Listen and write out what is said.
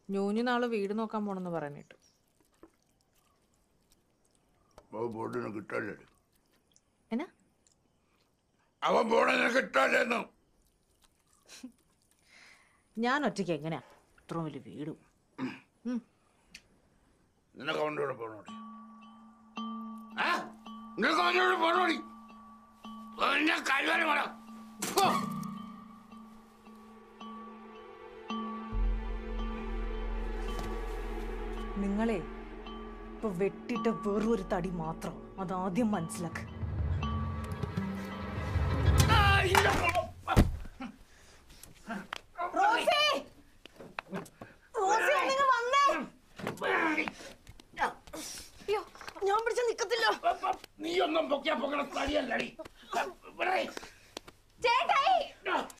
ഞൂഞ്ഞു നാളെ വീട് നോക്കാൻ പോണെന്ന് പറഞ്ഞിട്ടു അവൻ പോട്ടിന് കിട്ടല്ലേ എന്നാ അവൻ പോണതിന് കിട്ടല്ലേന്നു ഞാൻ ഒറ്റയ്ക്ക് എങ്ങനെയാ ഇത്ര വലിയ വീടും നിനക്ക് അവൻ്റെ കൂടെ പോണോടി ആ നിനക്ക് അവൻ്റെ കൂടെ പോണോടി എന്നെ കഴിവാനും വേണം നിങ്ങളെ ഇപ്പൊ വെട്ടിട്ട വെറും ഒരു തടി മാത്രം അതാദ്യം മനസ്സിലാക്ക് നീ ഒന്നും പൊക്കിയാ പൊക്കണ തടിയല്ലടി